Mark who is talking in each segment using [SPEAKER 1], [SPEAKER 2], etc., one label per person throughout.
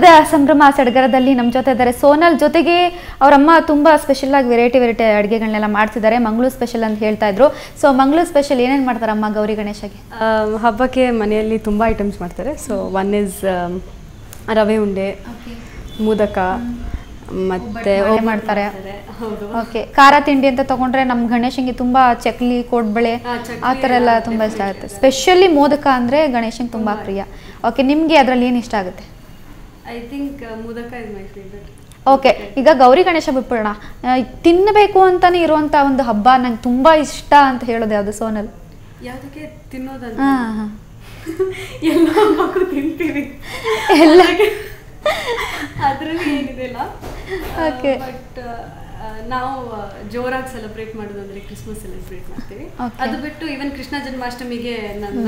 [SPEAKER 1] ಹಬ್ಬದ ಸಂಭ್ರಮ ಸಡಗರದಲ್ಲಿ ನಮ್ಮ ಜೊತೆ ಇದ್ದಾರೆ ಸೋನಲ್ ಜೊತೆಗೆ ಅವರಮ್ಮ ತುಂಬ ಸ್ಪೆಷಲ್ ಆಗಿ ವೆರೈಟಿ ವೆರೈಟಿ ಅಡುಗೆಗಳನ್ನೆಲ್ಲ ಮಾಡ್ತಿದ್ದಾರೆ ಮಂಗಳೂರು ಸ್ಪೆಷಲ್ ಅಂತ ಹೇಳ್ತಾ ಇದ್ರು ಸೊ ಮಂಗಳೂರು ಸ್ಪೆಷಲ್ ಏನೇನು ಮಾಡ್ತಾರೆ ಅಮ್ಮ ಗೌರಿ ಗಣೇಶಗೆ
[SPEAKER 2] ಆಮ್, ಹಬ್ಬಕ್ಕೆ ಮನೆಯಲ್ಲಿ ತುಂಬ ಐಟಮ್ಸ್ ಮಾಡ್ತಾರೆ ಸೊ ಒನ್ ಇಸ್ ರವೆ ಉಂಡೆ ಮೋದಕ ಮತ್ತೆ
[SPEAKER 1] ಒಬ್ಬಟ್ಟು ಮಾಡ್ತಾರೆ.
[SPEAKER 2] ಹೌದು
[SPEAKER 1] ಓಕೆ ಖಾರ ತಿಂಡಿ ಅಂತ ತಗೊಂಡ್ರೆ ನಮ್ಮ ಗಣೇಶಂಗೆ ತುಂಬ ಚಕ್ಲಿ ಕೋಡ್ಬಳೆ
[SPEAKER 2] ಹಾ, ಚಕ್ಲಿ
[SPEAKER 1] ಆ ಥರ ಎಲ್ಲ
[SPEAKER 2] ಎಲ್ಲ
[SPEAKER 1] ತುಂಬ ಇಷ್ಟ ಆಗುತ್ತೆ ಸ್ಪೆಷಲಿ ಮೋದಕ ಅಂದರೆ ಗಣೇಶಂಗೆ ತುಂಬ ಪ್ರಿಯ ಓಕೆ ನಿಮಗೆ ಅದರಲ್ಲಿ ಏನು ಇಷ್ಟ ಆಗುತ್ತೆ
[SPEAKER 2] I think modak is my favourite
[SPEAKER 1] okay ಈಗ ಗೌರಿ ಗಣೇಶ ಬಿಟ್ಬಿಡೋಣ ಆ, ತಿನ್ನಬೇಕು ಅಂತಾನೆ ಇರುವಂತ ಒಂದು ಹಬ್ಬ ನಂಗೆ ತುಂಬಾ ಇಷ್ಟ ಅಂತ ಹೇಳೋದು ಯಾವುದು ಸೋನಲ್
[SPEAKER 2] ಯಾವುದಕ್ಕೆ ತಿನ್ನೋದಂತ
[SPEAKER 1] ಹಾ ಹಾ
[SPEAKER 2] ಎಲ್ಲ ಮಗು ತಿಂತೀವಿ
[SPEAKER 1] ಎಲ್ಲ
[SPEAKER 2] ಅದರಲ್ಲಿ ಏನಿದೆ ಇಲ್ಲ
[SPEAKER 1] Okay.
[SPEAKER 2] ಬಟ್ ನಾವು ಜೋರಾಗಿ ಸೆಲೆಬ್ರೇಟ್ ಮಾಡೋದಂದ್ರೆ ಕ್ರಿಸ್ಮಸ್ ಸೆಲೆಬ್ರೇಟ್ ಮಾಡ್ತೀವಿ
[SPEAKER 1] Okay.
[SPEAKER 2] ಅದು ಬಿಟ್ಟು ಈವನ್ ಕೃಷ್ಣ ಜನ್ಮಾಷ್ಟಮಿಗೆ ನನ್ನ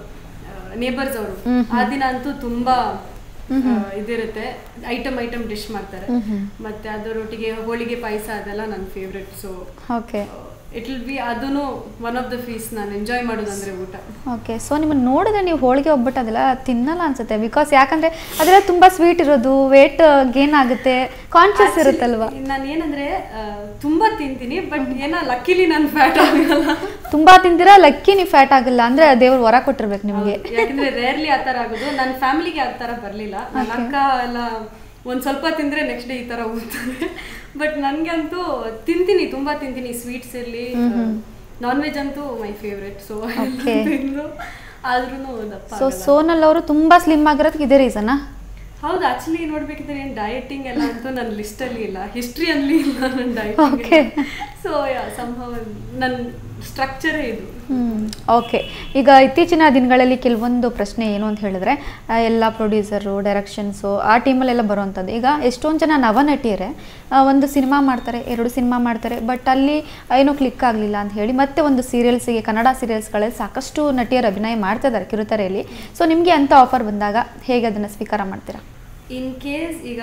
[SPEAKER 2] ನೇಬರ್ಸ್ ಅವರು
[SPEAKER 1] ಹ್ಮ್
[SPEAKER 2] ಆ ದಿನ ಅಂತೂ ತುಂಬಾ ಆ, ಇದಿರುತ್ತೆ ಐಟಮ್ ಐಟಮ್ ಡಿಶ್ ಮಾಡ್ತಾರೆ ಮತ್ತೆ ಅದರೊಟ್ಟಿಗೆ ಹೋಳಿಗೆ ಪಾಯಸ ಅದೆಲ್ಲ ನನ್ನ favourite so
[SPEAKER 1] okay
[SPEAKER 2] it will be ಅದೂ ಒನ್ ಆಫ್ ದ ಫೀಸ್ ನಾನು ಎಂಜಾಯ್ ಮಾಡೋದಂದ್ರೆ ಊಟ
[SPEAKER 1] ಓಕೆ ಸೊ ನಿಮ್ಮನ್ನು ನೋಡಿದ್ರೆ ನೀವು ಹೋಳಿಗೆ ಒಬ್ಬಟ್ಟು ಅದೆಲ್ಲ ತಿನ್ನಲ್ಲ ಅನ್ಸುತ್ತೆ ಬಿಕಾಸ್ ಯಾಕಂದ್ರೆ ಅದೆಲ್ಲ ತುಂಬಾ ಸ್ವೀಟ್ ಇರೋದು ವೇಟ್ ಗೇನ್ ಆಗುತ್ತೆ ಕಾನ್ಶಿಯಸ್ ಇರುತ್ತಲ್ವಾ
[SPEAKER 2] ನಾನು ಏನಂದ್ರೆ ಆ, ತುಂಬಾ ತಿಂತೀನಿ ಬಟ್ ಏನೋ ಲಕ್ಕಿಲಿ ನಾನು ಫ್ಯಾಟ್ ಆಗಲ್ಲ
[SPEAKER 1] ತುಂಬಾ ತಿಂದಿರಾ ಲಕ್ಕಿ ನೀವು ಫ್ಯಾಟ್ ಆಗಿಲ್ಲ ಅಂದ್ರೆ ದೇವ್ರು ವರ ಕೊಟ್ಟಿರ್ಬೇಕು ನಿಮಗೆ
[SPEAKER 2] ಹೌದು. ಯಾಕಂದ್ರೆ ರೇರ್ಲಿ ಆ ತರ ಆಗೋದು ನನ್ನ ಫ್ಯಾಮಿಲಿಗೆ ಆ ತರ ಬರ್ಲಿಲ್ಲ ನನ್ನ ಅಕ್ಕ ಎಲ್ಲ ಒಂದ್ ಸ್ವಲ್ಪ ತಿಂದ್ರೆ ನೆಕ್ಸ್ಟ್ ಡೇ ಈ ತರ ಹೋಗ್ತಾರೆ ಬಟ್ ನನ್ಗಂತೂ ತಿಂತೀನಿ ತುಂಬಾ ತಿಂತೀನಿ ಸ್ವೀಟ್ಸ್ ಇರ್ಲಿ ನಾನ್ ವೆಜ್ ಅಂತೂ ಮೈ ಫೇವ್ರೆಟ್ ಸೊ
[SPEAKER 1] Okay.
[SPEAKER 2] ತಿಂದು ಆದ್ರೂ ದಪ್ಪ
[SPEAKER 1] ಸೊ
[SPEAKER 2] ಆಗಲ್ಲ.
[SPEAKER 1] ಸೋನಲ್ ಅವರು ತುಂಬಾ ಸ್ಲಿಮ್ ಆಗಿರೋದಕ್ಕೆ ಇದೇ ರೀಸನಾ
[SPEAKER 2] ಹೌದು ಆಕ್ಚುಲಿ ನೋಡ್ಬೇಕಿದ್ರೆ ಏನ್ ಡಯಟಿಂಗ್ ಎಲ್ಲ ಅಂತೂ ನನ್ನ ಲಿಸ್ಟ್ ಅಲ್ಲಿ ಇಲ್ಲ ಹಿಸ್ಟ್ರಿ ಅಲ್ಲಿ ಇಲ್ಲ ನನ್ನ
[SPEAKER 1] Okay.
[SPEAKER 2] ಡಯಟಿಂಗ್ ಸೊ ಸಂಭವ ನನ್ನ ಸ್ಟ್ರಕ್ಚರೇ ಇದು
[SPEAKER 1] ಹ್ಮ್ ಓಕೆ ಈಗ ಇತ್ತೀಚಿನ ದಿನಗಳಲ್ಲಿ ಕೆಲವೊಂದು ಪ್ರಶ್ನೆ ಏನು ಅಂತ ಹೇಳಿದ್ರೆ ಆ, ಎಲ್ಲ ಪ್ರೊಡ್ಯೂಸರು ಡೈರೆಕ್ಷನ್ಸು ಆ ಟೀಮಲ್ಲೆಲ್ಲ ಬರುವಂಥದ್ದು ಈಗ ಎಷ್ಟೊಂದು ಜನ ನವನಟಿಯರೇ ಆ, ಒಂದು ಸಿನಿಮಾ ಮಾಡ್ತಾರೆ ಎರಡು ಸಿನಿಮಾ ಮಾಡ್ತಾರೆ ಬಟ್ ಅಲ್ಲಿ ಏನೋ ಕ್ಲಿಕ್ ಆಗಲಿಲ್ಲ ಅಂತ ಹೇಳಿ ಮತ್ತೆ ಒಂದು ಸೀರಿಯಲ್ಸಿಗೆ ಕನ್ನಡ ಸೀರಿಯಲ್ಸ್ಗಳಲ್ಲಿ ಸಾಕಷ್ಟು ನಟಿಯರು ಅಭಿನಯ ಮಾಡ್ತಾ ಇದ್ದಾರೆ ಕಿರುತೆರೆಯಲ್ಲಿ ಸೊ ನಿಮಗೆ ಅಂಥ ಆಫರ್ ಬಂದಾಗ ಹೇಗೆ ಅದನ್ನು ಸ್ವೀಕಾರ ಮಾಡ್ತೀರಾ
[SPEAKER 2] ಇನ್ ಕೇಸ್ ಈಗ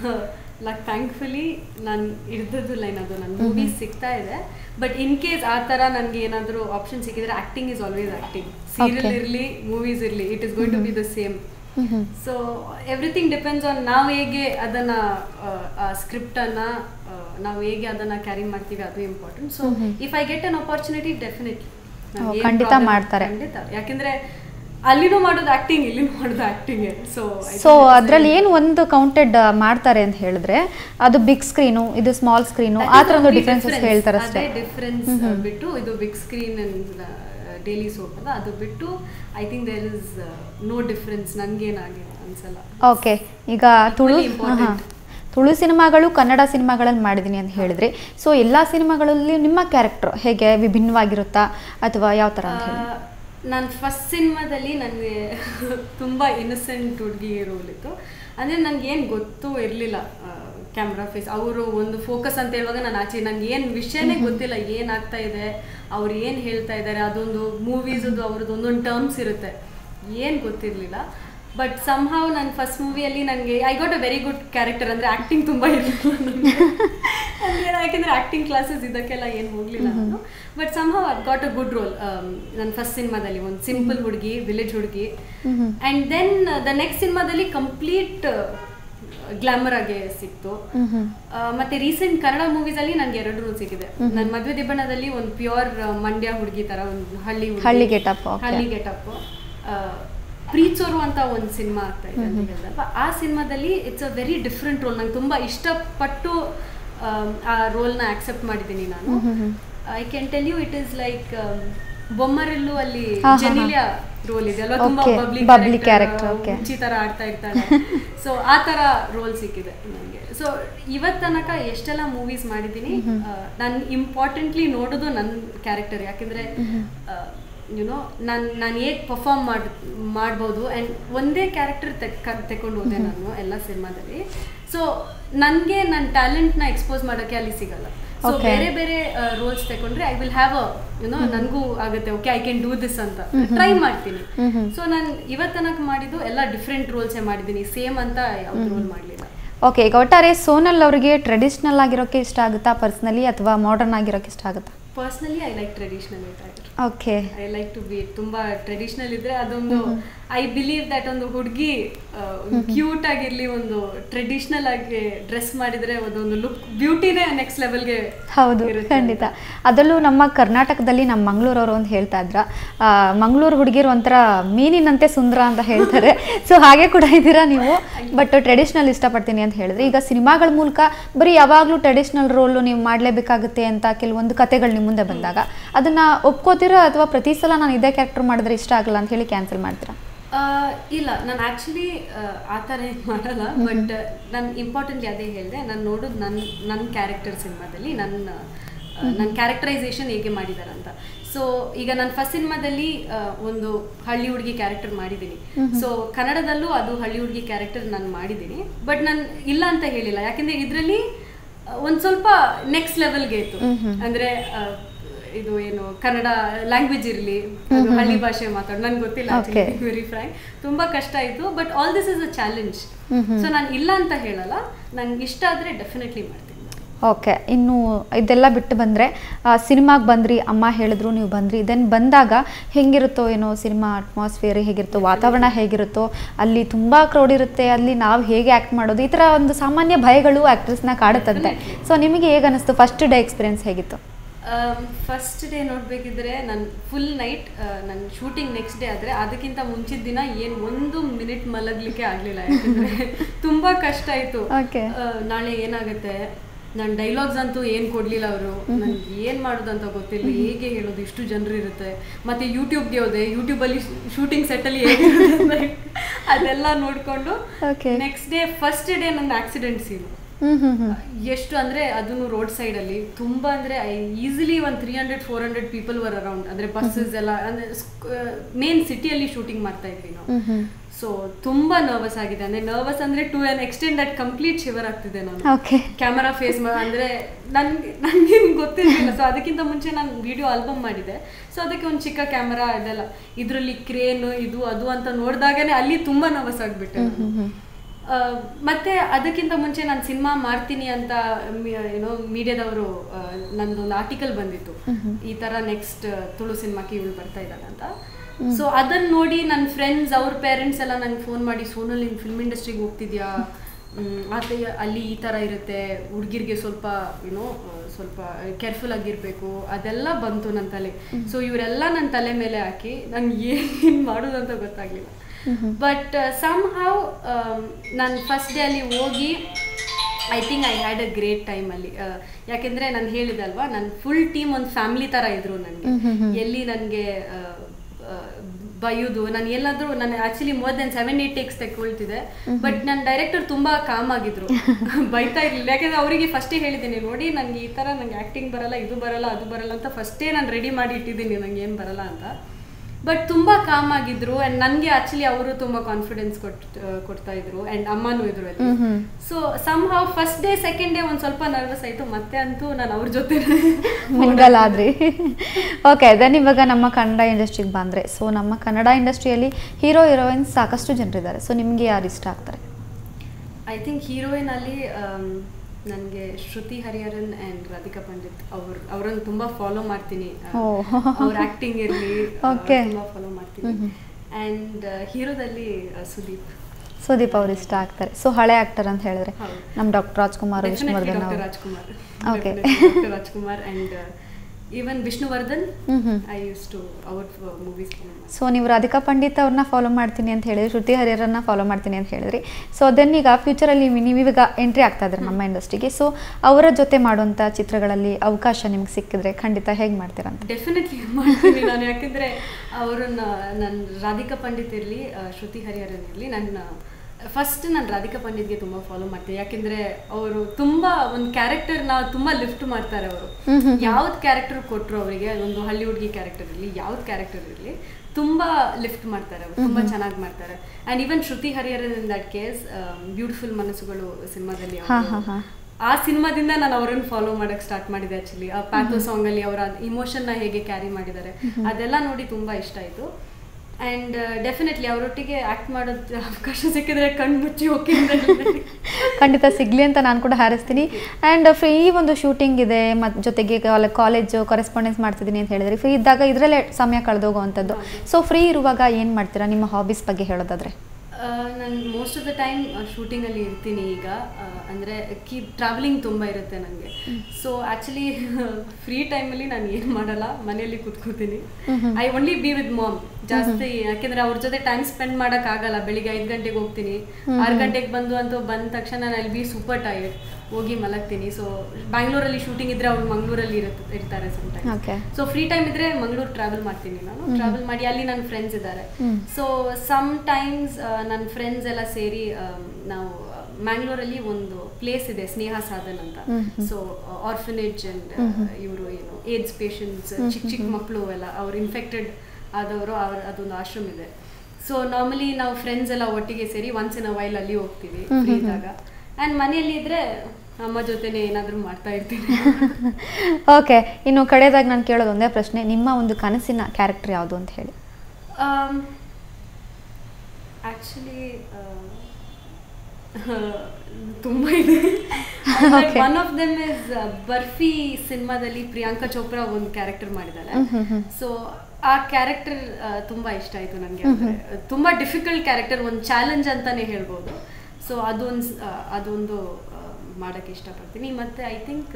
[SPEAKER 2] ಲಕ್ ಥ್ಯಾಂಕ್ಫುಲಿ ನಾನು ಹಿಡ್ದದ್ದು ಲೈನ್ ಅದು ನನ್ನ ಮೂವೀಸ್ ಸಿಗ್ತಾ ಇದೆ ಬಟ್ ಇನ್ ಕೇಸ್ ಆ ಥರ ನನಗೆ ಏನಾದರೂ ಆಪ್ಷನ್ ಸಿಕ್ಕಿದ್ರೆ acting is always acting serial
[SPEAKER 1] Okay.
[SPEAKER 2] ಇರಲಿ ಮೂವೀಸ್ ಇರಲಿ it is going to be the same so everything depends on ನಾವು ಹೇಗೆ ಅದನ್ನ ಸ್ಕ್ರಿಪ್ಟ್ ಅನ್ನ ಆ, ನಾವು ಹೇಗೆ ಅದನ್ನ ಕ್ಯಾರಿ ಮಾಡ್ತೀವಿ ಅದು important so if I get an opportunity definitely
[SPEAKER 1] oh, ಖಂಡಿತ ಮಾಡ್ತಾರೆ.
[SPEAKER 2] ಖಂಡಿತ ಯಾಕಂದ್ರೆ ಅಲ್ಲಿನೂ ಮಾಡೋದು ಆಕ್ಟಿಂಗ್ ಇಲ್ಲಿನೂ ಮಾಡೋದು ಆಕ್ಟಿಂಗ್ ಸೊ
[SPEAKER 1] ಸೊ ಅದರಲ್ಲಿ ಏನು ಒಂದು ಕೌಂಟೆಡ್ ಮಾಡ್ತಾರೆ ಅಂತ ಹೇಳಿದ್ರೆ ಅದು ಬಿಗ್ ಸ್ಕ್ರೀನು ಇದು ಸ್ಮಾಲ್ ಸ್ಕ್ರೀನು ಆ ಥರ ಒಂದು ಡಿಫ್ರೆನ್ಸಸ್ ಹೇಳ್ತಾರೆ ಅಷ್ಟೇ
[SPEAKER 2] ಡಿಫ್ರೆನ್ಸ್ ಬಿಟ್ಟು ಇದು ಬಿಗ್ ಸ್ಕ್ರೀನ್ ಡೈಲಿ ಸೋಪ್ ಅಲ್ಲ ಅದು ಬಿಟ್ಟು I think there is no difference ನನ್ಗೇನಾಗಿದೆ ಅನ್ಸಲ್ಲ
[SPEAKER 1] ಓಕೆ ಈಗ ತುಳು
[SPEAKER 2] Equally important.
[SPEAKER 1] ಹಾ. ತುಳು ಸಿನಿಮಾಗಳು ಕನ್ನಡ ಸಿನಿಮಾಗಳಲ್ಲಿ ಮಾಡಿದ್ದೀನಿ ಅಂತ ಹೇಳಿದ್ರಿ ಸೊ ಎಲ್ಲ ಸಿನಿಮಾಗಳಲ್ಲಿ ನಿಮ್ಮ ಕ್ಯಾರೆಕ್ಟರ್ ಹೇಗೆ ವಿಭಿನ್ನವಾಗಿರುತ್ತಾ ಅಥವಾ ಯಾವ ಥರ ಅಂತ ಹೇಳಿ
[SPEAKER 2] ನಾನು ಫಸ್ಟ್ ಸಿನಿಮಾದಲ್ಲಿ ನನಗೆ ತುಂಬ ಇನ್ನಸೆಂಟ್ ಹುಡುಗಿ ರೋಲ್ ಇತ್ತು ಅಂದರೆ ನನಗೇನು ಗೊತ್ತೂ ಇರಲಿಲ್ಲ ಕ್ಯಾಮ್ರಾ ಫೇಸ್ ಅವರು ಒಂದು ಫೋಕಸ್ ಅಂತ ಹೇಳುವಾಗ ನಾನು ಆಚೆ ನನಗೆ ಏನು ವಿಷಯನೇ ಗೊತ್ತಿಲ್ಲ ಏನಾಗ್ತಾ ಇದೆ ಅವ್ರು ಏನು ಹೇಳ್ತಾ ಇದ್ದಾರೆ ಅದೊಂದು ಮೂವೀಸದು ಅವ್ರದ್ದು ಒಂದೊಂದು ಟರ್ಮ್ಸ್ ಇರುತ್ತೆ ಏನು ಗೊತ್ತಿರಲಿಲ್ಲ ಬಟ್ ಸಂಹಾವ್ ನನ್ನ ಫಸ್ಟ್ ಮೂವಿಯಲ್ಲಿ ನನಗೆ I got a very good character ಅಂದರೆ ಆ್ಯಕ್ಟಿಂಗ್ ತುಂಬ ಇರಲಿಲ್ಲ ನನಗೆ ಯಾಕೆಂದರೆ ಆ್ಯಕ್ಟಿಂಗ್ ಕ್ಲಾಸಸ್ ಇದಕ್ಕೆಲ್ಲ ಏನು ಹೋಗಲಿಲ್ಲ ನಾನು but somehow I got a good role ನನ್ನ ಫಸ್ಟ್ ಸಿನಿಮಾದಲ್ಲಿ ಒಂದು ಸಿಂಪಲ್ ಹುಡುಗಿ ವಿಲೇಜ್ ಹುಡುಗಿ ಆ್ಯಂಡ್ ದೆನ್ ದ ನೆಕ್ಸ್ಟ್ ಸಿನಿಮಾದಲ್ಲಿ ಕಂಪ್ಲೀಟ್ ಗ್ಲಾಮರ್ ಆಗಿ ಸಿಕ್ತು ಆ, ಮತ್ತೆ ರೀಸೆಂಟ್ ಕನ್ನಡ ಮೂವೀಸ್ ಅಲ್ಲಿ ನನ್ಗೆ ಎರಡು ರೋಲ್ ಸಿಕ್ಕಿದೆ ನನ್ನ ಮದುವೆ ದಿಬ್ಬಣದಲ್ಲಿ ಒಂದು ಪ್ಯೂರ್ ಮಂಡ್ಯ ಹುಡುಗಿ ತರ ಒಂದು ಹಳ್ಳಿ ಹುಡ್ಗಿ.
[SPEAKER 1] ಹಳ್ಳಿ getup, okay.
[SPEAKER 2] ಹಳ್ಳಿ ಗೆಟಪ್ ಪ್ರೀಚೋರು ಅಂತ ಒಂದು ಸಿನಿಮಾ ಆಗ್ತಾ ಇದೆ ಅಂತ ಹೇಳಿದಲ್ವಾ ಆ ಸಿನಿಮಾದಲ್ಲಿ it's a very different role ನಂಗೆ ತುಂಬಾ ಇಷ್ಟಪಟ್ಟು ಆಮ್, ಆ ರೋಲ್ನ ಆಕ್ಸೆಪ್ಟ್ ಮಾಡಿದ್ದೀನಿ ನಾನು I can tell you it is like ಬೊಮ್ಮರಲ್ಲೂ ಅಲ್ಲಿ
[SPEAKER 1] ಹಾ, ಹಾ, ಹಾ.
[SPEAKER 2] ಜೆನಿಲಿಯಾ ರೋಲ್ ಇದೆ ಅಲ್ವಾ ತುಂಬಾ
[SPEAKER 1] Okay,
[SPEAKER 2] bubbly
[SPEAKER 1] bubbly character, okay.
[SPEAKER 2] ಮುಂಚಿ ತರ ಆಡ್ತಾ ಇರ್ತಾಳೆ ಸೊ ಆ ತರ ರೋಲ್ ಸಿಕ್ಕಿದೆ ನನಗೆ ಸೊ ಇವತ್ ತನಕ ಎಷ್ಟೆಲ್ಲ ಮೂವೀಸ್ ಮಾಡಿದ್ದೀನಿ ನಾನು ಇಂಪಾರ್ಟೆಂಟ್ಲಿ ನೋಡೋದು ನನ್ನ ಕ್ಯಾರೆಕ್ಟರ್ ಯಾಕೆಂದ್ರೆ ಯುನೋ ನಾನು ನಾನು ಹೇಗೆ ಪರ್ಫಾರ್ಮ್ ಮಾಡ್ ಮಾಡ್ಬೋದು ಆ್ಯಂಡ್ ಒಂದೇ ಕ್ಯಾರೆಕ್ಟರ್ ತೆಕ್ಕೊಂಡು ಹೋದೆ ನಾನು ಎಲ್ಲ ಸಿನಿಮಾದಲ್ಲಿ ಸೊ ನನಗೆ ನನ್ನ ಟ್ಯಾಲೆಂಟ್ನ ಎಕ್ಸ್ಪೋಸ್ ಮಾಡೋಕ್ಕೆ ಅಲ್ಲಿ ಸಿಗಲ್ಲ ಸೊ
[SPEAKER 1] Okay.
[SPEAKER 2] ಬೇರೆ ಬೇರೆ ರೋಲ್ಸ್ ತಗೊಂಡ್ರೆ I will have a you know ನನಗೂ ಆಗುತ್ತೆ okay I can do this ಅಂತ ಟ್ರೈ ಮಾಡ್ತೀನಿ ಸೊ ನಾನು ಇವತ್ತನಕ ಮಾಡಿದ್ದು ಎಲ್ಲ ಡಿಫ್ರೆಂಟ್ ರೋಲ್ಸೇ ಮಾಡಿದ್ದೀನಿ ಸೇಮ್ ಅಂತ ಯಾವ್ದು ರೋಲ್ ಮಾಡಲಿಲ್ಲ
[SPEAKER 1] ಓಕೆ ಈಗ ಒಟ್ಟಾರೆ ಸೋನಲ್ ಅವರಿಗೆ ಟ್ರೆಡಿಷ್ನಲ್ ಆಗಿರೋಕ್ಕೆ ಇಷ್ಟ ಆಗುತ್ತಾ ಪರ್ಸ್ನಲಿ ಅಥವಾ ಮಾಡರ್ನ್ ಆಗಿರೋಕ್ಕೆ ಇಷ್ಟ ಆಗುತ್ತಾ
[SPEAKER 2] personally I like traditional attire
[SPEAKER 1] okay
[SPEAKER 2] I like to be ತುಂಬಾ ಟ್ರೆಡಿಷನಲ್ ಇದ್ರೆ ಅದೊಂದು ಐ ಬಿಲೀವ್ ದಟ್ ಒಂದು ಹುಡುಗಿ ಕ್ಯೂಟ್ ಆಗಿರ್ಲಿ ಒಂದು ಟ್ರೆಡಿಷನಲ್ ಆಗಿ ಡ್ರೆಸ್ ಮಾಡಿದ್ರೆ ಅದೊಂದು ಲುಕ್ ಬ್ಯೂಟಿನೇ ನೆಕ್ಸ್ಟ್ ಲೆವೆಲ್ಗೆ
[SPEAKER 1] ಹೌದು ಖಂಡಿತ ಅದರಲ್ಲೂ ನಮ್ಮ ಕರ್ನಾಟಕದಲ್ಲಿ ನಮ್ಮ ಮಂಗಳೂರವರು ಒಂದು ಹೇಳ್ತಾ ಇದ್ರ ಮಂಗಳೂರು ಹುಡುಗಿರು ಒಂಥರ ಮೀನಿನಂತೆ ಸುಂದರ ಅಂತ ಹೇಳ್ತಾರೆ ಸೊ ಹಾಗೆ ಕೂಡ ಇದ್ದೀರಾ ನೀವು ಬಟ್ ಟ್ರೆಡಿಷ್ನಲ್ ಇಷ್ಟಪಡ್ತೀನಿ ಅಂತ ಹೇಳಿದ್ರೆ ಈಗ ಸಿನಿಮಾಗಳ ಮೂಲಕ ಬರೀ ಯಾವಾಗಲೂ ಟ್ರೆಡಿಷ್ನಲ್ ರೋಲು ನೀವು ಮಾಡಲೇಬೇಕಾಗುತ್ತೆ ಅಂತ ಕೆಲವೊಂದು ಕತೆಗಳು ನಿಮ್ಮ ಮುಂದೆ ಬಂದಾಗ ಅದನ್ನ ಒಪ್ಕೋತೀರಾ ಅಥವಾ ಪ್ರತಿ ಸಲ ನಾನು ಇದೇ ಕ್ಯಾರೆಕ್ಟರ್ ಮಾಡಿದ್ರೆ ಇಷ್ಟ ಆಗಲ್ಲ ಅಂತ ಹೇಳಿ ಕ್ಯಾನ್ಸಲ್ ಮಾಡ್ತೀರಾ
[SPEAKER 2] ಆ, ಇಲ್ಲ ನಾನು ಆ್ಯಕ್ಚುಲಿ ಆ ಥರ ಏನು ಮಾಡಲ್ಲ ಬಟ್ ನಾನು ಇಂಪಾರ್ಟೆಂಟ್ಲಿ ಅದೇ ಹೇಳಿದೆ ನಾನು ನೋಡೋದು ನನ್ನ ನನ್ನ ಕ್ಯಾರೆಕ್ಟರ್ ಸಿನಿಮಾದಲ್ಲಿ ನನ್ನ ಆ, ನನ್ನ ಕ್ಯಾರೆಕ್ಟರೈಸೇಷನ್ ಹೇಗೆ ಮಾಡಿದ್ದಾರೆ ಅಂತ ಸೊ ಈಗ ನಾನು ಫಸ್ಟ್ ಸಿನಿಮಾದಲ್ಲಿ ಒಂದು ಹಳ್ಳಿ ಹುಡುಗಿ ಕ್ಯಾರೆಕ್ಟರ್ ಮಾಡಿದ್ದೀನಿ ಸೊ ಕನ್ನಡದಲ್ಲೂ ಅದು ಹಳ್ಳಿ ಹುಡುಗಿ ಕ್ಯಾರೆಕ್ಟರ್ ನಾನು ಮಾಡಿದ್ದೀನಿ ಬಟ್ ನಾನು ಇಲ್ಲ ಅಂತ ಹೇಳಿಲ್ಲ ಯಾಕೆಂದರೆ ಇದರಲ್ಲಿ ಒಂದು ಸ್ವಲ್ಪ ನೆಕ್ಸ್ಟ್ ಲೆವೆಲ್ಗೆ ಇತ್ತು ಅಂದರೆ ಇದು ಏನು ಕನ್ನಡ ಲ್ಯಾಂಗ್ವೇಜ್ ಇರಲಿ ಹಳ್ಳಿ ಭಾಷೆ ಮಾತಾಡೋದು ನನ್ಗೆ ಗೊತ್ತಿಲ್ಲ
[SPEAKER 1] Okay.
[SPEAKER 2] ವೆರಿ ಫ್ರೈಂಕ್ ತುಂಬಾ ಕಷ್ಟ ಆಯ್ತು but all this is a challenge so ನಾನು ಇಲ್ಲ ಅಂತ ಹೇಳಲ್ಲ ನಂಗೆ ಇಷ್ಟ ಆದ್ರೆ ಡೆಫಿನೆಟ್ಲಿ ಮಾಡ್ತೀನಿ
[SPEAKER 1] ಓಕೆ ಇನ್ನು ಇದೆಲ್ಲ ಬಿಟ್ಟು ಬಂದರೆ ಸಿನಿಮಾಗೆ ಬಂದ್ರಿ ಅಮ್ಮ ಹೇಳಿದ್ರು ನೀವು ಬಂದ್ರಿ ದೆನ್ ಬಂದಾಗ ಹೆಂಗಿರುತ್ತೋ ಏನೋ ಸಿನಿಮಾ ಅಟ್ಮಾಸ್ಫಿಯರ್ ಹೇಗಿರುತ್ತೋ ವಾತಾವರಣ ಹೇಗಿರುತ್ತೋ ಅಲ್ಲಿ ತುಂಬ ಕ್ರೌಡ್ ಇರುತ್ತೆ ಅಲ್ಲಿ ನಾವು ಹೇಗೆ ಆ್ಯಕ್ಟ್ ಮಾಡೋದು ಈ ಥರ ಒಂದು ಸಾಮಾನ್ಯ ಭಯಗಳು ಆ್ಯಕ್ಟ್ರೆಸ್ನ ಕಾಡುತ್ತಂತೆ ಸೊ ನಿಮಗೆ ಹೇಗೆ ಅನಿಸ್ತು ಫಸ್ಟ್ ಡೇ ಎಕ್ಸ್ಪೀರಿಯನ್ಸ್ ಹೇಗಿತ್ತು
[SPEAKER 2] ಫಸ್ಟ್ ಡೇ ನೋಡ್ಬೇಕಿದ್ರೆ ನಾನು ಫುಲ್ ನೈಟ್ ನನ್ನ ಶೂಟಿಂಗ್ ನೆಕ್ಸ್ಟ್ ಡೇ ಆದರೆ ಅದಕ್ಕಿಂತ ಮುಂಚಿನ ದಿನ ಏನು ಒಂದು ಮಿನಿಟ್ ಮಲಗಲಿಕ್ಕೆ ಆಗಲಿಲ್ಲ ಯಾಕಂದರೆ ತುಂಬ ಕಷ್ಟ ಆಯಿತು
[SPEAKER 1] Okay.
[SPEAKER 2] ನಾಳೆ ಏನಾಗುತ್ತೆ ನನ್ನ ಡೈಲಾಗ್ಸ್ ಅಂತೂ ಏನು ಕೊಡಲಿಲ್ಲ ಅವರು ನನಗೆ ಏನು ಮಾಡೋದು ಅಂತ ಗೊತ್ತಿಲ್ಲ ಹೇಗೆ ಹೇಳೋದು ಇಷ್ಟು ಜನರು ಇರುತ್ತೆ ಮತ್ತು ಯೂಟ್ಯೂಬ್ಗೆ ಹೋದೆ ಯೂಟ್ಯೂಬಲ್ಲಿ ಶೂಟಿಂಗ್ ಸೆಟ್ಟಲ್ಲಿ ಹೇಗೆ ಅದೆಲ್ಲ ನೋಡಿಕೊಂಡು
[SPEAKER 1] Okay.
[SPEAKER 2] Next day first day ನನ್ನ ಆಕ್ಸಿಡೆಂಟ್ ಸೀನು
[SPEAKER 1] ಹ್ಞೂ ಹ್ಞೂ ಹ್ಞೂ
[SPEAKER 2] ಎಷ್ಟು ಅಂದ್ರೆ ಅದನ್ನು ರೋಡ್ ಸೈಡ್ ಅಲ್ಲಿ ತುಂಬಾ ಅಂದ್ರೆ ಈಸಿಲಿ ಒಂದ್ three hundred four hundred people were around ಅಂದ್ರೆ ಬಸ್ಸಸ್ ಎಲ್ಲ ಅಂದ್ರೆ ಮೇನ್ ಸಿಟಿಯಲ್ಲಿ ಶೂಟಿಂಗ್ ಮಾಡ್ತಾ ಇದ್ವಿ ನಾವು
[SPEAKER 1] ಹ್ಞೂ ಹ್ಞೂ
[SPEAKER 2] ಸೊ ತುಂಬಾ ನರ್ವಸ್ ಆಗಿದೆ ಅಂದ್ರೆ ನರ್ವಸ್ ಅಂದ್ರೆ to an extend that complete shiver ಆಗ್ತಿದೆ ನಾನು
[SPEAKER 1] ಓಕೆ
[SPEAKER 2] ಕ್ಯಾಮರಾ ಫೇಸ್ ಅಂದ್ರೆ ನನ್ಗೆ ನನ್ಗೇನು ಗೊತ್ತಿರಲಿಲ್ಲ ಸೊ ಅದಕ್ಕಿಂತ ಮುಂಚೆ ನಾನು ವಿಡಿಯೋ ಆಲ್ಬಮ್ ಮಾಡಿದೆ ಸೊ ಅದಕ್ಕೆ ಒಂದು ಚಿಕ್ಕ ಕ್ಯಾಮರಾ ಇದೆಲ್ಲ ಇದರಲ್ಲಿ ಕ್ರೇನ್ ಇದು ಅದು ಅಂತ ನೋಡಿದಾಗನೇ ಅಲ್ಲಿ ತುಂಬಾ ನರ್ವಸ್ ಆಗ್ಬಿಟ್ಟೆ ನಾನು. ಆ, ಮತ್ತೆ ಅದಕ್ಕಿಂತ ಮುಂಚೆ ನಾನು ಸಿನಿಮಾ ಮಾಡ್ತೀನಿ ಅಂತ ಮಿ- ಏನೋ ಮೀಡಿಯಾದವರು ನಂದೊಂದು ಆರ್ಟಿಕಲ್ ಬಂದಿತ್ತು ಈ ತರ ನೆಕ್ಸ್ಟ್ ತುಳು ಸಿನಿಮಾಕ್ಕೆ ಇವಳು ಬರ್ತಾ ಇದ್ದಾಳೆ ಅಂತ ಸೊ ಅದನ್ನ ನೋಡಿ ನನ್ನ ಫ್ರೆಂಡ್ಸ್ ಅವ್ರ ಪೇರೆಂಟ್ಸ್ ಎಲ್ಲ ನಂಗೆ ಫೋನ್ ಮಾಡಿ ಸೋನಲ್ ನೀನು ಫಿಲ್ಮ್ ಇಂಡಸ್ಟ್ರಿಗೆ ಹೋಗ್ತಿದ್ಯಾ ಮ್, ಆತ ಅಲ್ಲಿ ಈ ಥರ ಇರುತ್ತೆ ಹುಡುಗಿರಿಗೆ ಸ್ವಲ್ಪ ಏನೋ ಸ್ವಲ್ಪ ಕೇರ್ಫುಲ್ ಆಗಿರಬೇಕು ಅದೆಲ್ಲ ಬಂತು ನನ್ನ ತಲೆ ಸೊ ಇವರೆಲ್ಲ ನನ್ನ ತಲೆ ಮೇಲೆ ಹಾಕಿ ನಂಗೆ ಏನು ಮಾಡೋದಂತ ಗೊತ್ತಾಗಲಿಲ್ಲ ಬಟ್ ಸಮ್ ಹೌ ನಾನು ಫಸ್ಟ್ ಡೇ ಅಲ್ಲಿ ಹೋಗಿ I think I had a great time ಅಲ್ಲಿ ಆ, ಯಾಕೆಂದ್ರೆ ನಾನು ಹೇಳಿದಲ್ವಾ ನನ್ನ ಫುಲ್ ಟೀಮ್ ಒಂದು ಫ್ಯಾಮಿಲಿ ತರ ಇದ್ರು ನನಗೆ ಎಲ್ಲಿ ನನಗೆ ಬೈಯೋದು ನಾನು ಎಲ್ಲಾದ್ರೂ ನಾನು actually more than seven eight takes ತೆಕ್ಕೊಳ್ತಿದ್ದೆ ಬಟ್ ನನ್ನ ಡೈರೆಕ್ಟರ್ ತುಂಬಾ ಕಾಮ್ ಆಗಿದ್ರು ಬೈತಾ ಇರ್ಲಿಲ್ಲ ಯಾಕಂದ್ರೆ ಅವರಿಗೆ ಫಸ್ಟೇ ಹೇಳಿದ್ದೀನಿ ನೋಡಿ ನಂಗೆ ಈ ತರ ನಂಗೆ ಆಕ್ಟಿಂಗ್ ಬರಲ್ಲ ಇದು ಬರಲ್ಲ ಅದು ಬರಲ್ಲ ಅಂತ ಫಸ್ಟೇ ನಾನು ರೆಡಿ ಮಾಡಿ ಇಟ್ಟಿದ್ದೀನಿ ನಂಗೆ ಏನು ಬರಲ್ಲ ಅಂತ ಬಟ್ ತುಂಬಾ ಕಾಮ್ ಆಗಿದ್ರು ಅಂಡ್ ನನಗೆ ಆಕ್ಚುಲಿ ಅವರು ತುಂಬಾ ಕಾನ್ಫಿಡೆನ್ಸ್ ಕೊಟ್ ಕೊಡ್ತಾ ಇದ್ರು ಅಂಡ್ ಅಮ್ಮನೂ ಇದ್ರು ಅಲ್ಲಿ so somehow first day second day ಒಂದ್ ಸ್ವಲ್ಪ ನರ್ವಸ್ ಆಯ್ತು ಮತ್ತೆ ಅಂತೂ ನಾನು ಅವ್ರ ಜೊತೆ
[SPEAKER 1] ಮಿಂಗಲ್ ಆದ್ರಿ ಓಕೆ ದೆನ್ ಇವಾಗ ನಮ್ಮ ಕನ್ನಡ ಇಂಡಸ್ಟ್ರಿಗೆ ಬಂದರೆ ಸೊ ನಮ್ಮ ಕನ್ನಡ ಇಂಡಸ್ಟ್ರಿಯಲ್ಲಿ ಹೀರೋ ಹೀರೋಯಿನ್ಸ್ ಸಾಕಷ್ಟು ಜನರಿದ್ದಾರೆ ಸೊ ನಿಮಗೆ ಯಾರು ಇಷ್ಟ ಆಗ್ತಾರೆ
[SPEAKER 2] ಐ ಥಿಂಕ್ ಹೀರೋಯಿನ್ ಅಲ್ಲಿ ನನಗೆ ಶ್ರುತಿ ಹರಿಹರನ್ ಅಂಡ್ ರಾಧಿಕಾ ಪಂಡಿತ್ ಅವ್ರ ಅವರನ್ನು ತುಂಬಾ ಫಾಲೋ ಮಾಡ್ತೀನಿ
[SPEAKER 1] ಓ.
[SPEAKER 2] ಅವ್ರ ಆಕ್ಟಿಂಗ್ ಇರಲಿ
[SPEAKER 1] Okay.
[SPEAKER 2] ತುಂಬಾ ಫಾಲೋ ಮಾಡ್ತೀನಿ ಅಂಡ್ ಹೀರೋದಲ್ಲಿ ಸುದೀಪ್
[SPEAKER 1] ಸುದೀಪ್ ಅವ್ರು ಇಷ್ಟ ಆಗ್ತಾರೆ ಸೊ ಹಳೆ ಆಕ್ಟರ್ ಅಂತ ಹೇಳಿದ್ರೆ
[SPEAKER 2] ಹೌದು.
[SPEAKER 1] ನಮ್ಮ ಡಾಕ್ಟರ್ ರಾಜ್ಕುಮಾರ್ ವಿಷ್ಣುವರ್ಧನ್
[SPEAKER 2] ಡಾಕ್ಟರ್
[SPEAKER 1] ಅವರು
[SPEAKER 2] Rajkumar
[SPEAKER 1] Okay.
[SPEAKER 2] Doctor Rajkumar and even Vishnuvardhan
[SPEAKER 1] hmm hmm
[SPEAKER 2] I use to ಅವ್ರ ಮೂವೀಸ್
[SPEAKER 1] ಸೊ ನೀವು ರಾಧಿಕಾ ಪಂಡಿತ್ ಅವ್ರನ್ನ ಫಾಲೋ ಮಾಡ್ತೀನಿ ಅಂತ ಹೇಳಿದ್ರಿ ಶ್ರುತಿ ಹರಿಹರನ್ನ ಫಾಲೋ ಮಾಡ್ತೀನಿ ಅಂತ ಹೇಳಿದ್ರಿ ಸೊ ದೆನ್ ಈಗ ಫ್ಯೂಚರಲ್ಲಿ ನೀವು ಇವಾಗ ಎಂಟ್ರಿ ಆಗ್ತಾ ಇದ್ರೆ ನಮ್ಮ ಇಂಡಸ್ಟ್ರಿಗೆ ಸೊ ಅವರ ಜೊತೆ ಮಾಡುವಂಥ ಚಿತ್ರಗಳಲ್ಲಿ ಅವಕಾಶ ನಿಮ್ಗೆ ಸಿಕ್ಕಿದ್ರೆ ಖಂಡಿತ ಹೇಗೆ ಮಾಡ್ತೀರಂತ
[SPEAKER 2] ಡೆಫಿನೆಟ್ಲಿ ಮಾಡ್ತೀನಿ ನಾನು ಯಾಕಂದ್ರೆ ಅವ್ರನ್ನ ನನ್ನ ರಾಧಿಕಾ ಪಂಡಿತ್ ಇರಲಿ ಶ್ರುತಿ ಹರಿಹರನ್ ಇರಲಿ ನನ್ನ ಫಸ್ಟ್ ನಾನು ರಾಧಿಕಾ ಪಂಡಿತ್ಗೆ ತುಂಬ ಫಾಲೋ ಮಾಡ್ತೀನಿ ಯಾಕೆಂದ್ರೆ ಅವರು ತುಂಬಾ ಒಂದು ಕ್ಯಾರೆಕ್ಟರ್ನ ತುಂಬಾ ಲಿಫ್ಟ್ ಮಾಡ್ತಾರೆ ಅವರು ಯಾವ್ದು ಕ್ಯಾರೆಕ್ಟರ್ ಕೊಟ್ಟರು ಅವರಿಗೆ ಒಂದು ಹಳ್ಳಿ ಹುಡುಗಿ ಕ್ಯಾರೆಕ್ಟರ್ ಇರಲಿ ಯಾವ್ದು ಕ್ಯಾರೆಕ್ಟರ್ ಇರಲಿ ತುಂಬಾ ಲಿಫ್ಟ್ ಮಾಡ್ತಾರೆ ಅವರು ತುಂಬಾ ಚೆನ್ನಾಗಿ ಮಾಡ್ತಾರೆ and even Shruti Hariharan in that case beautiful Manasugalu ಸಿನಿಮಾದಲ್ಲಿ
[SPEAKER 1] ಹಾ,
[SPEAKER 2] ಅವ್ರು-
[SPEAKER 1] ಹಾ, ಹಾ.
[SPEAKER 2] ಆ ಸಿನಿಮಾದಿಂದ ನಾನು ಅವರನ್ನು ಫಾಲೋ ಮಾಡಕ್ ಸ್ಟಾರ್ಟ್ ಮಾಡಿದೆ ಆಕ್ಚುಲಿ ಆ ಪ್ಯಾಥೋ ಸಾಂಗ್ ಅಲ್ಲಿ ಅವರ ಇಮೋಷನ್ ನ ಹೇಗೆ ಕ್ಯಾರಿ ಮಾಡಿದ್ದಾರೆ ಅದೆಲ್ಲ ನೋಡಿ ತುಂಬಾ ಇಷ್ಟ ಆಯ್ತು ಅಂಡ್ ಡೆಫಿನೆಟ್ಲಿ ಅವರೊಟ್ಟಿಗೆ ಆಕ್ಟ್ ಮಾಡೋದ್ ಅವಕಾಶ ಸಿಕ್ಕಿದ್ರೆ ಕಣ್ಣು ಮುಚ್ಚಿ ಹೋಗಿ
[SPEAKER 1] ಖಂಡಿತ ಸಿಗಲಿ ಅಂತ ನಾನು ಕೂಡ ಹಾರೈಸ್ತೀನಿ ಆ್ಯಂಡ್ ಫ್ರೀ ಒಂದು ಶೂಟಿಂಗ್ ಇದೆ ಮತ್ತು ಜೊತೆಗೆ ಕಾಲೇಜು ಕರೆಸ್ಪಾಂಡೆನ್ಸ್ ಮಾಡ್ತಿದ್ದೀನಿ ಅಂತ ಹೇಳಿದ್ರೆ ಫ್ರೀ ಇದ್ದಾಗ ಇದರಲ್ಲೇ ಸಮಯ ಕಳೆದೋಗುವಂಥದ್ದು ಸೊ ಫ್ರೀ ಇರುವಾಗ ಏನು ಮಾಡ್ತೀರಾ ನಿಮ್ಮ ಹಾಬೀಸ್ ಬಗ್ಗೆ ಹೇಳೋದಾದ್ರೆ
[SPEAKER 2] ನಾನು ಮೋಸ್ಟ್ ಆಫ್ ದ ಟೈಮ್ ಶೂಟಿಂಗಲ್ಲಿ ಇರ್ತೀನಿ ಈಗ ಆ, ಅಂದ್ರೆ ಕೀ ಟ್ರಾವೆಲಿಂಗ್ ತುಂಬ ಇರುತ್ತೆ ನನಗೆ ಸೊ ಆ್ಯಕ್ಚುಲಿ ಫ್ರೀ ಟೈಮಲ್ಲಿ ನಾನು ಏನು ಮಾಡಲ್ಲ ಮನೆಯಲ್ಲಿ ಕೂತ್ಕೋತೀನಿ I only be with mom ಜಾಸ್ತಿ ಯಾಕೆಂದ್ರೆ ಅವ್ರ ಜೊತೆ ಟೈಮ್ ಸ್ಪೆಂಡ್ ಮಾಡೋಕ್ಕಾಗಲ್ಲ ಬೆಳಿಗ್ಗೆ ಐದು ಗಂಟೆಗೆ ಹೋಗ್ತೀನಿ ಆರು ಗಂಟೆಗೆ ಬಂದು ಅಂತೂ ಬಂದ ತಕ್ಷಣ ನಾನು ಅಲ್ಲಿ ಬಿ ಸೂಪರ್ ಟೈರ್ಡ್ ಹೋಗಿ ಮಲಗ್ತೀನಿ ಸೊ ಬ್ಯಾಂಗ್ಳೂರಲ್ಲಿ ಶೂಟಿಂಗ್ ಇದ್ರೆ ಅವ್ರು ಮಂಗಳೂರಲ್ಲಿ ಇರುತ್ತೆ ಇರ್ತಾರೆ sometimes
[SPEAKER 1] okay
[SPEAKER 2] so free time ಇದ್ರೆ ಮಂಗಳೂರು ಟ್ರಾವೆಲ್ ಮಾಡ್ತೀನಿ ನಾನು ಟ್ರಾವೆಲ್ ಮಾಡಿ ಅಲ್ಲಿ ನನ್ನ ಫ್ರೆಂಡ್ಸ್ ಇದ್ದಾರೆ ಸೊ ಸಮ್ ಟೈಮ್ಸ್ ನನ್ನ ಫ್ರೆಂಡ್ಸ್ ಎಲ್ಲ ಸೇರಿ ಆ, ನಾವು ಮ್ಯಾಂಗ್ಳೂರಲ್ಲಿ ಒಂದು ಪ್ಲೇಸ್ ಇದೆ ಸ್ನೇಹ ಸಾಧನ್ ಅಂತ ಸೊ ಆರ್ಫನೇಜ್ ಅಂಡ್ ಇವರು ಏನು ಏಡ್ಸ್ ಪೇಷಂಟ್ಸ್ ಚಿಕ್ಕ ಚಿಕ್ಕ ಮಕ್ಕಳು ಎಲ್ಲ ಅವ್ರು ಇನ್ಫೆಕ್ಟೆಡ್ ಆದವರು ಅವ್ರ ಅದೊಂದು ಆಶ್ರಮ ಇದೆ ಸೊ ನಾರ್ಮಲಿ ನಾವು ಫ್ರೆಂಡ್ಸ್ ಎಲ್ಲ ಒಟ್ಟಿಗೆ ಸೇರಿ ಒನ್ಸ್ ಇನ್ ಅ ವೈಲ್ ಅಲ್ಲಿ ಹೋಗ್ತೀವಿ ಫ್ರೀ ಇದ್ದಾಗ ಆ್ಯಂಡ್ ಮನೆಯಲ್ಲಿ ಇದ್ರೆ ಅಮ್ಮ ಜೊತೆನೆ ಏನಾದರೂ ಮಾಡ್ತಾ ಇರ್ತೀನಿ
[SPEAKER 1] ಓಕೆ ಇನ್ನು ಕಡೆಯದಾಗಿ ನಾನು ಕೇಳೋದು ಒಂದೇ ಪ್ರಶ್ನೆ ನಿಮ್ಮ ಒಂದು ಕನಸಿನ ಕ್ಯಾರೆಕ್ಟರ್ ಯಾವುದು ಅಂತ ಹೇಳಿ
[SPEAKER 2] ಆ್ಯಕ್ಚುಲಿ ತುಂಬ ಇದೆ
[SPEAKER 1] Okay.
[SPEAKER 2] One of them is Barfi ಸಿನಿಮಾದಲ್ಲಿ ಪ್ರಿಯಾಂಕಾ ಚೋಪ್ರಾ ಒಂದು ಕ್ಯಾರೆಕ್ಟರ್ ಮಾಡಿದ್ದಾಳೆ ಸೊ ಆ ಕ್ಯಾರೆಕ್ಟರ್ ತುಂಬಾ ಇಷ್ಟ ಆಯ್ತು ನನಗೆ ತುಂಬಾ ಡಿಫಿಕಲ್ಟ್ ಕ್ಯಾರೆಕ್ಟರ್ ಒಂದು ಚಾಲೆಂಜ್ ಅಂತಾನೆ ಹೇಳ್ಬೋದು ಸೊ ಅದೊಂದು ಅದೊಂದು ಆ, ಮಾಡಕ್ಕೆ ಇಷ್ಟಪಡ್ತೀನಿ ಮತ್ತೆ ಐ ಥಿಂಕ್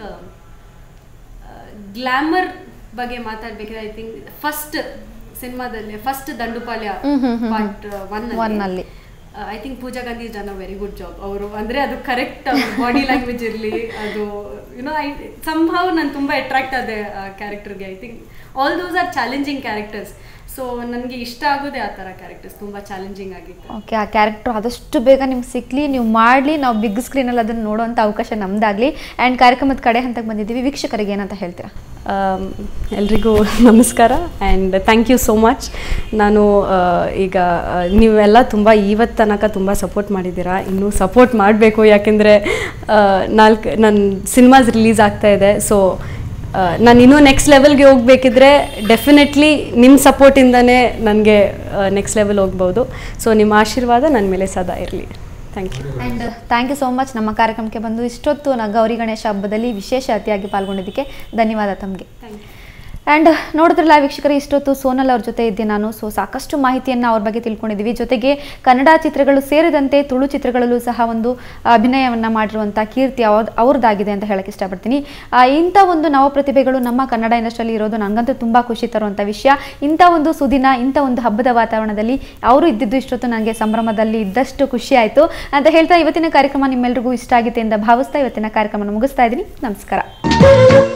[SPEAKER 2] ಗ್ಲಾಮರ್ ಬಗ್ಗೆ ಮಾತಾಡ್ಬೇಕಿದ್ರೆ ಐ ಥಿಂಕ್ ಫಸ್ಟ್ ಸಿನಿಮಾದಲ್ಲಿ first Dandupalya
[SPEAKER 1] hmm hmm hmm
[SPEAKER 2] part one
[SPEAKER 1] One ಅಲ್ಲಿ.
[SPEAKER 2] I think Pooja Gandhi done a very good job ಅವರು ಅಂದ್ರೆ ಅದು ಕರೆಕ್ಟ್ ಬಾಡಿ ಲ್ಯಾಂಗ್ವೇಜ್ ಇರಲಿ ಅದು ಯುನೋ ಐ ಸಂಭಾವ್ ನಾನು ತುಂಬ ಅಟ್ರಾಕ್ಟ್ ಆದೆ ಆ ಕ್ಯಾರೆಕ್ಟರ್ಗೆ I think all those are challenging characters so ನನಗೆ ಇಷ್ಟ ಆಗೋದೇ ಆ ಥರ ಕ್ಯಾರೆಕ್ಟರ್ಸ್ ತುಂಬ ಚಾಲೆಂಜಿಂಗ್ ಆಗಿತ್ತು
[SPEAKER 1] ಓಕೆ ಆ ಕ್ಯಾರೆಕ್ಟರ್ ಆದಷ್ಟು ಬೇಗ ನಿಮ್ಗೆ ಸಿಕ್ಕಲಿ ನೀವು ಮಾಡಲಿ ನಾವು ಬಿಗ್ ಸ್ಕ್ರೀನಲ್ಲಿ ಅದನ್ನು ನೋಡೋವಂಥ ಅವಕಾಶ ನಮ್ದಾಗಲಿ ಆ್ಯಂಡ್ ಕಾರ್ಯಕ್ರಮದ ಕಡೆ ಹಂತಕ್ಕೆ ಬಂದಿದ್ದೀವಿ ವೀಕ್ಷಕರಿಗೆ ಏನಂತ ಹೇಳ್ತೀರಾ
[SPEAKER 2] ಎಲ್ರಿಗೂ ನಮಸ್ಕಾರ and thank you so much ನಾನು ಆ, ಈಗ ಆ, ನೀವೆಲ್ಲ ತುಂಬ ಇವತ್ತು ತನಕ ತುಂಬ ಸಪೋರ್ಟ್ ಮಾಡಿದ್ದೀರಾ ಇನ್ನೂ ಸಪೋರ್ಟ್ ಮಾಡಬೇಕು ಯಾಕೆಂದರೆ ನಾಲ್ಕು ನನ್ನ ಸಿನಿಮಾಸ್ ರಿಲೀಸ್ ಆಗ್ತಾ ಇದೆ ಸೊ ನಾನು ಇನ್ನೂ ನೆಕ್ಸ್ಟ್ ಲೆವೆಲ್ಗೆ ಹೋಗಬೇಕಿದ್ರೆ ಡೆಫಿನೆಟ್ಲಿ ನಿಮ್ಮ ಸಪೋರ್ಟಿಂದನೇ ನನಗೆ ನೆಕ್ಸ್ಟ್ ಲೆವೆಲ್ ಹೋಗ್ಬೋದು ಸೊ ನಿಮ್ಮ ಆಶೀರ್ವಾದ ನನ್ನ ಮೇಲೆ ಸದಾ ಇರಲಿ thank you
[SPEAKER 1] and thank you so much ನಮ್ಮ ಕಾರ್ಯಕ್ರಮಕ್ಕೆ ಬಂದು ಇಷ್ಟೊತ್ತು ನ ಗೌರಿ ಗಣೇಶ ಹಬ್ಬದಲ್ಲಿ ವಿಶೇಷ ಅತಿಯಾಗಿ ಪಾಲ್ಗೊಂಡಿದ್ದಕ್ಕೆ ಧನ್ಯವಾದ ತಮಗೆ
[SPEAKER 2] ಥ್ಯಾಂಕ್ ಯು
[SPEAKER 1] ಆ್ಯಂಡ್ ನೋಡಿದ್ರಲ್ಲ ವೀಕ್ಷಕರು ಇಷ್ಟೊತ್ತು ಸೋನಲ್ ಅವ್ರ ಜೊತೆ ಇದ್ದೆ ನಾನು ಸೊ ಸಾಕಷ್ಟು ಮಾಹಿತಿಯನ್ನು ಅವ್ರ ಬಗ್ಗೆ ತಿಳ್ಕೊಂಡಿದ್ದೀವಿ ಜೊತೆಗೆ ಕನ್ನಡ ಚಿತ್ರಗಳು ಸೇರಿದಂತೆ ತುಳು ಚಿತ್ರಗಳಲ್ಲೂ ಸಹ ಒಂದು ಅಭಿನಯವನ್ನು ಮಾಡಿರುವಂಥ ಕೀರ್ತಿ ಅವ್ರ ಅವ್ರದ್ದಾಗಿದೆ ಅಂತ ಹೇಳಕ್ಕೆ ಇಷ್ಟಪಡ್ತೀನಿ ಆ, ಇಂಥ ಒಂದು ನವ ಪ್ರತಿಭೆಗಳು ನಮ್ಮ ಕನ್ನಡ ಇಂಡಸ್ಟ್ರಿಯಲ್ಲಿ ಇರೋದು ನನಗಂತೂ ತುಂಬ ಖುಷಿ ತರುವಂಥ ವಿಷಯ ಇಂಥ ಒಂದು ಸುದಿನ ಇಂಥ ಒಂದು ಹಬ್ಬದ ವಾತಾವರಣದಲ್ಲಿ ಅವರು ಇದ್ದಿದ್ದು ಇಷ್ಟೊತ್ತು ನನಗೆ ಸಂಭ್ರಮದಲ್ಲಿ ಇದ್ದಷ್ಟು ಖುಷಿ ಆಯಿತು ಅಂತ ಹೇಳ್ತಾ ಇವತ್ತಿನ ಕಾರ್ಯಕ್ರಮ ನಿಮ್ಮೆಲ್ರಿಗೂ ಇಷ್ಟ ಆಗಿದೆ ಅಂತ ಭಾವಿಸ್ತಾ ಇವತ್ತಿನ ಕಾರ್ಯಕ್ರಮ ಮುಗಿಸ್ತಾ ಇದ್ದೀನಿ ನಮಸ್ಕಾರ